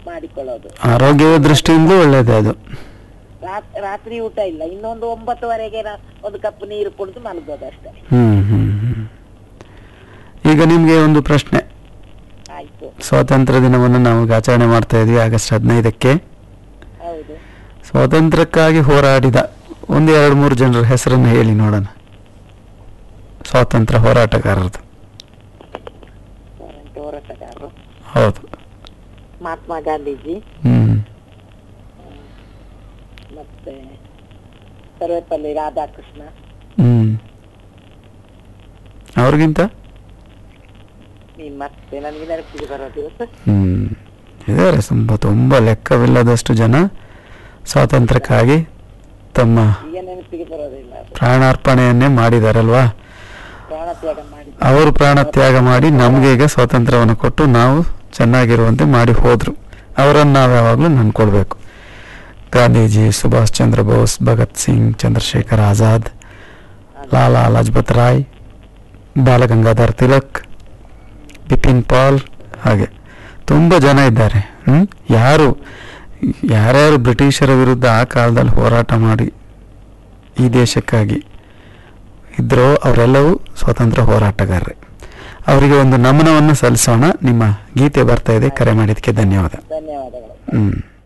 ಮಾಡಿಕೊಳ್ಳೋದು ಆರೋಗ್ಯದ ದೃಷ್ಟಿಯಿಂದ ಒಳ್ಳೇದೇ ಅದು ರಾತ್- ರಾತ್ರಿ ಊಟ ಇಲ್ಲ ಇನ್ನೊಂದು ಒಂಬತ್ತುವರೆಗೆ ನಾ ಒಂದು ಕಪ್ ನೀರು ಕುಡಿದು ಮಲಗೋದು ಅಷ್ಟೇ ಹ್ಮ್ ಹ್ಮ್ ಹ್ಮ್. ಈಗ ನಿಮಗೆ ಒಂದು ಪ್ರಶ್ನೆ ಆಯ್ತು ಸ್ವಾತಂತ್ರ್ಯ ದಿನವನ್ನು ನಾವು ಈಗ ಆಚರಣೆ ಮಾಡ್ತಾ ಇದ್ವಿ ಆಗಸ್ಟ್ ಹದಿನೈದಕ್ಕೆ ಹೌದು ಸ್ವಾತಂತ್ರ್ಯಕ್ಕಾಗಿ ಹೋರಾಡಿದ ಒಂದು ಎರಡು ಮೂರು ಜನರ ಹೆಸರನ್ನು ಹೇಳಿ ನೋಡೋಣ ಸ್ವಾತಂತ್ರ್ಯ ಹೋರಾಟಗಾರರದು ವಾರಂಟ್ ಹೋರಾಟಗಾರರು ಹೌದು ಮಹಾತ್ಮ ಗಾಂಧೀಜಿ ಹ್ಮ್ ಮತ್ತೆ ಸರ್ವೇಪಲ್ಲಿ ರಾಧಾಕೃಷ್ಣ ಹ್ಮ್ ಅವ್ರಿಗಿಂತ ಈ ಮತ್ತೆ ನನಗೆ ನೆನಪಿಗೆ ಬರೋದಿಲ್ಲ ಸರ್ ಹ್ಮ್ ಇದ್ದಾರೆ ತುಂಬ ತುಂಬ ಲೆಕ್ಕವಿಲ್ಲದಷ್ಟು ಜನ ಸ್ವಾತಂತ್ರ್ಯಕ್ಕಾಗಿ ತಮ್ಮ ಈಗ ನೆನಪಿಗೆ ಬರೋದಿಲ್ಲ ಅದು ಪ್ರಾಣಾರ್ಪಣೆಯನ್ನೇ ಮಾಡಿದಾರಲ್ವಾ ಪ್ರಾಣ ತ್ಯಾಗ ಮಾಡಿ ಅವರು ಪ್ರಾಣ ತ್ಯಾಗ ಮಾಡಿ ನಮಗೆ ಈಗ ಸ್ವಾತಂತ್ರ್ಯವನ್ನು ಕೊಟ್ಟು ನಾವು ಚೆನ್ನಾಗಿರುವಂತೆ ಮಾಡಿ ಹೋದ್ರು ಅವರನ್ನು ನಾವು ಯಾವಾಗಲೂ ನೆನ್ಕೊಳ್ಬೇಕು ಗಾಂಧೀಜಿ ಸುಭಾಷ್ ಚಂದ್ರ ಬೋಸ್ ಭಗತ್ ಸಿಂಗ್ ಚಂದ್ರಶೇಖರ್ ಆಜಾದ್ ಲಾಲಾ ಲಜಪತ್ ರಾಯ್ ಬಾಲಗಂಗಾಧರ್ ತಿಲಕ್ ಬಿಪಿನ್ ಪಾಲ್ ಹಾಗೆ ತುಂಬ ಜನ ಇದ್ದಾರೆ ಹ್ಮ್? ಯಾರು ಯಾರ್ಯಾರು ಬ್ರಿಟಿಷರ ವಿರುದ್ಧ ಆ ಕಾಲದಲ್ಲಿ ಹೋರಾಟ ಮಾಡಿ ಈ ದೇಶಕ್ಕಾಗಿ ಇದ್ರೋ ಅವರೆಲ್ಲವೂ ಸ್ವಾತಂತ್ರ್ಯ ಹೋರಾಟಗಾರರೇ ಅವರಿಗೆ ಒಂದು ನಮನವನ್ನು ಸಲ್ಲಿಸೋಣ ನಿಮ್ಮ ಗೀತೆ ಬರ್ತಾ ಇದೆ ಕರೆ ಮಾಡಿದ್ದಕ್ಕೆ ಧನ್ಯವಾದ ಧನ್ಯವಾದಗಳು ಹ್ಮ್